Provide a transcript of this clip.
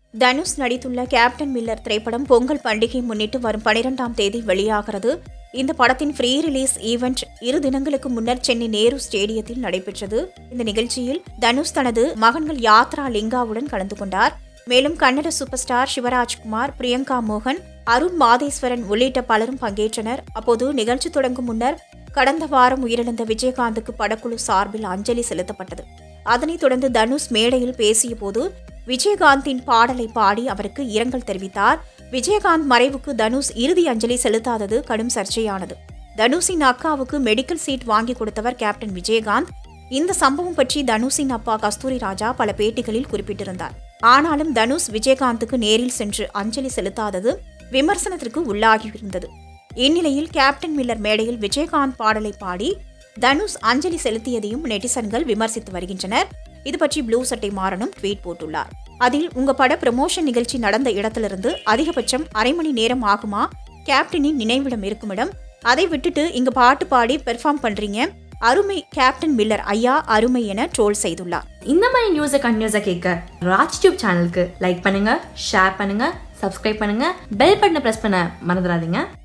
தனுஷ் நடித்துள்ள captain Miller திரைப்படம் பொங்கல் பண்டிகை முன்னிட்டு வரும் பனிரெண்டாம் தேதி வெளியாகிறது இந்த படத்தின் ஃப்ரீ ரிலீஸ் ஈவெண்ட் இரு தினங்களுக்கு முன்னர் சென்னை நேரு ஸ்டேடியத்தில் நடைபெற்றது இந்த நிகழ்ச்சியில் தனுஷ் தனது மகன்கள் யாத்ரா லிங்காவுடன் கலந்து கொண்டார் மேலும் கன்னட சூப்பர் ஸ்டார் சிவராஜ்குமார் பிரியங்கா மோகன் அருண் மாதேஸ்வரன் உள்ளிட்ட பலரும் பங்கேற்றனர் அப்போது நிகழ்ச்சி தொடங்கும் முன்னர் கடந்த வாரம் உயிரிழந்த விஜயகாந்துக்கு படக்குழு சார்பில் அஞ்சலி செலுத்தப்பட்டது அதனைத் தொடர்ந்து தனுஷ் மேடையில் பேசியபோது விஜயகாந்தின் பாடலை பாடி அவருக்கு இரங்கல் தெரிவித்தார் விஜயகாந்த் மறைவுக்கு தனுஷ் இறுதி அஞ்சலி செலுத்தாதது கடும் சர்ச்சையானது தனுஷின் அக்காவுக்கு மெடிக்கல் சீட் வாங்கி கொடுத்தவர் கேப்டன் விஜயகாந்த் இந்த சம்பவம் பற்றி தனுஷின் அப்பா கஸ்தூரி ராஜா பல பேட்டிகளில் குறிப்பிட்டிருந்தார் ஆனாலும் தனுஷ் விஜயகாந்துக்கு நேரில் சென்று அஞ்சலி செலுத்தாதது விமர்சனத்திற்கு உள்ளாகியிருந்தது இந்நிலையில் கேப்டன் மில்லர் மேடையில் விஜயகாந்த் பாடலை பாடி தனுஷ் அஞ்சலி செலுத்தியதையும் நெட்டிசன்கள் விமர்சித்து வருகின்றனர் இது பற்றி ப்ளூ சட்டை மாறனும் ட்வீட் போட்டுள்ளார் அதில் உங்க பட ப்ரமோஷன் நிகழ்ச்சி நடந்த இடத்திலிருந்து அதிகபட்சம் அரை மணி நேரம் ஆகுமா கேப்டனின் நினைவிடம் இருக்குமிடம் அதை விட்டுட்டு இங்க பாட்டு பாடி பெர்ஃபார்ம் பண்றீங்க அருமை கேப்டன் மில்லர் ஐயா அருமை என ட்ரோல் செய்துள்ளார் இந்த மாதிரி நியூஸை கண்டினியூஸாக கேட்க ராஜ் டியூப் சேனலுக்கு லைக் பண்ணுங்க ஷேர் பண்ணுங்க சப்ஸ்கிரைப் பண்ணுங்க பெல் பட்டனை ப்ரெஸ் பண்ண மறந்துடாதீங்க